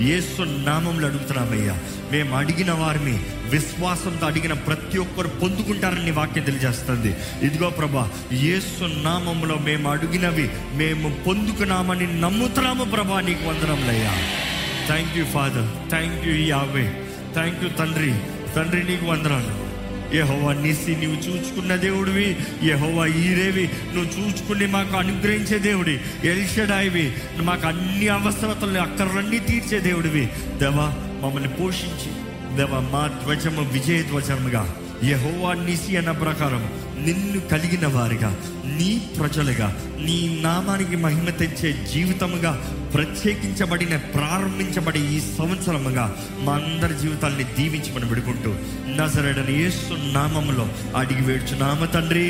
యేసు నామంలో అడుగుతున్నామయ్యా మేము అడిగిన వారిని విశ్వాసంతో అడిగిన ప్రతి ఒక్కరు పొందుకుంటారని నీ వాక్యం తెలియజేస్తుంది ఇదిగో ప్రభా యేసు నామంలో మేము అడిగినవి మేము పొందుకున్నామని నమ్ముతున్నాము ప్రభా నీకు వందనములయ్యా thank you father thank you Yahweh thank you తండ్రి తండ్రి నీకు వందనాలు యహోవా నిసి నువ్వు చూచుకున్న దేవుడివి యహోవా ఈరేవి నువ్వు చూచుకుని మాకు అనుగ్రహించే దేవుడి ఎల్షడాయివి మాకు అన్ని అవసరతలు అక్కర్లన్నీ తీర్చే దేవుడివి దేవా మమ్మల్ని పోషించి దేవా మా ధ్వజము విజయ ధ్వజముగా యహోవా నిసి అన్న ప్రకారం నిన్ను కలిగిన వారిగా నీ ప్రజలుగా నీ నామానికి మహిమ తెచ్చే జీవితముగా ప్రత్యేకించబడిన ప్రారంభించబడి ఈ సంవత్సరముగా మా అందరి జీవితాల్ని దీవించమని విడుకుంటూ నజరడని యేసు నామములో అడిగి వేడుచున్నామ తండ్రి